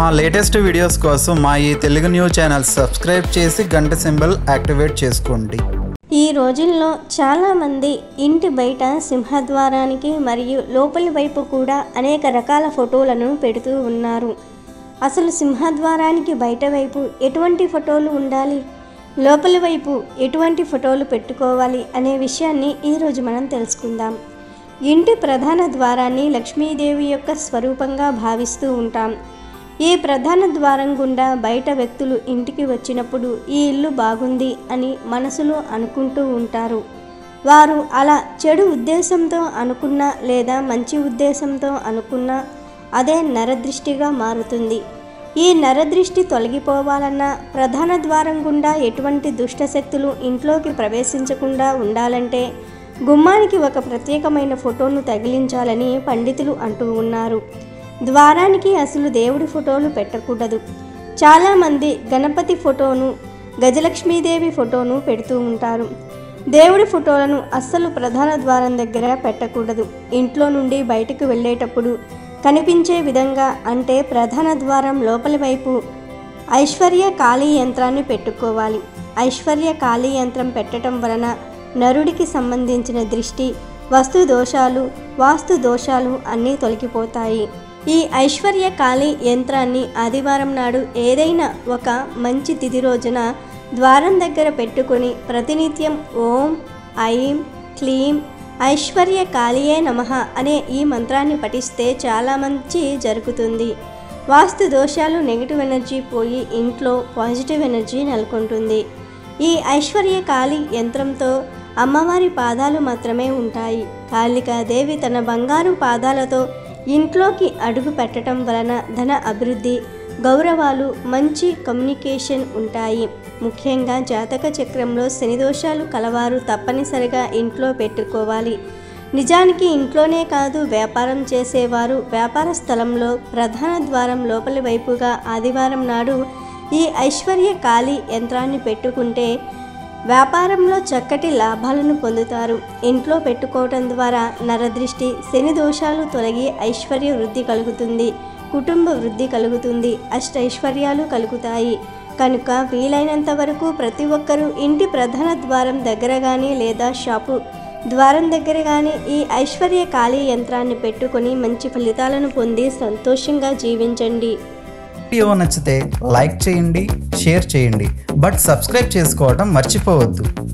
మా latest videos కోసం మా ఈ తెలుగు న్యూస్ ఛానల్ సబ్స్క్రైబ్ చేసి గంట సింబల్ యాక్టివేట్ చేసుకోండి ఈ రోజుల్లో చాలామంది ఇంటి బయట సింహద్వారానికి మరియు లోపలి వైపు కూడా అనేక రకాల ఫోటోలను పెడుతూ ఉన్నారు అసలు సింహద్వారానికి బయట వైపు ఎటువంటి ఫోటోలు ఉండాలి లోపలి వైపు ఎటువంటి ఫోటోలు పెట్టుకోవాలి అనే విషయాన్ని ఈరోజు మనం తెలుసుకుందాం ఇంటి ప్రధాన ద్వారాన్ని లక్ష్మీదేవి యొక్క స్వరూపంగా భావిస్తూ ఉంటాం ఈ ప్రధాన ద్వారం గుండా బయట వ్యక్తులు ఇంటికి వచ్చినప్పుడు ఈ ఇల్లు బాగుంది అని మనసులో అనుకుంటూ ఉంటారు వారు అలా చెడు ఉద్దేశంతో అనుకున్నా లేదా మంచి ఉద్దేశంతో అనుకున్నా అదే నరదృష్టిగా మారుతుంది ఈ నరదృష్టి తొలగిపోవాలన్నా ప్రధాన ద్వారం గుండా ఎటువంటి దుష్టశక్తులు ఇంట్లోకి ప్రవేశించకుండా ఉండాలంటే గుమ్మానికి ఒక ప్రత్యేకమైన ఫోటోను తగిలించాలని పండితులు అంటూ ఉన్నారు ద్వారానికి అసలు దేవుడి ఫోటోలు పెట్టకూడదు చాలామంది గణపతి ఫోటోను గజలక్ష్మీదేవి ఫోటోను పెడుతూ ఉంటారు దేవుడి ఫోటోలను అస్సలు ప్రధాన ద్వారం దగ్గర పెట్టకూడదు ఇంట్లో నుండి బయటకు వెళ్ళేటప్పుడు కనిపించే విధంగా అంటే ప్రధాన ద్వారం లోపలి వైపు ఐశ్వర్య కాళీ యంత్రాన్ని పెట్టుకోవాలి ఐశ్వర్య కాళీ యంత్రం పెట్టడం వలన నరుడికి సంబంధించిన దృష్టి వస్తు దోషాలు వాస్తు దోషాలు అన్నీ తొలగిపోతాయి ఈ ఐశ్వర్య కాళీ యంత్రాన్ని ఆదివారం నాడు ఏదైనా ఒక మంచి తిథి రోజున ద్వారం దగ్గర పెట్టుకొని ప్రతినిత్యం ఓం ఐం క్లీం ఐశ్వర్య కాళీయే నమః అనే ఈ మంత్రాన్ని పఠిస్తే చాలా మంచి జరుగుతుంది వాస్తు దోషాలు నెగిటివ్ ఎనర్జీ పోయి ఇంట్లో పాజిటివ్ ఎనర్జీ నెలకొంటుంది ఈ ఐశ్వర్య కాళీ యంత్రంతో అమ్మవారి పాదాలు మాత్రమే ఉంటాయి కాళికాదేవి తన బంగారు పాదాలతో ఇంట్లోకి అడుగు పెట్టడం వలన ధన అభివృద్ధి గౌరవాలు మంచి కమ్యూనికేషన్ ఉంటాయి ముఖ్యంగా జాతక చక్రంలో శని దోషాలు కలవారు తప్పనిసరిగా ఇంట్లో పెట్టుకోవాలి నిజానికి ఇంట్లోనే కాదు వ్యాపారం చేసేవారు వ్యాపార స్థలంలో ప్రధాన ద్వారం లోపలి వైపుగా ఆదివారం నాడు ఈ ఐశ్వర్య కాళీ యంత్రాన్ని పెట్టుకుంటే వ్యాపారంలో చక్కటి లాభాలను పొందుతారు ఇంట్లో పెట్టుకోవటం ద్వారా నరదృష్టి శని దోషాలు తొలగి ఐశ్వర్య వృద్ధి కలుగుతుంది కుటుంబ వృద్ధి కలుగుతుంది అష్టైశ్వర్యాలు కలుగుతాయి కనుక వీలైనంత వరకు ప్రతి ఒక్కరూ ఇంటి ప్రధాన ద్వారం దగ్గర కానీ లేదా షాపు ద్వారం దగ్గర కానీ ఈ ఐశ్వర్య కాళీ యంత్రాన్ని పెట్టుకొని మంచి ఫలితాలను పొంది సంతోషంగా జీవించండి వీడియో నచ్చితే లైక్ చేయండి షేర్ చేయండి బట్ సబ్స్క్రైబ్ చేసుకోవడం మర్చిపోవద్దు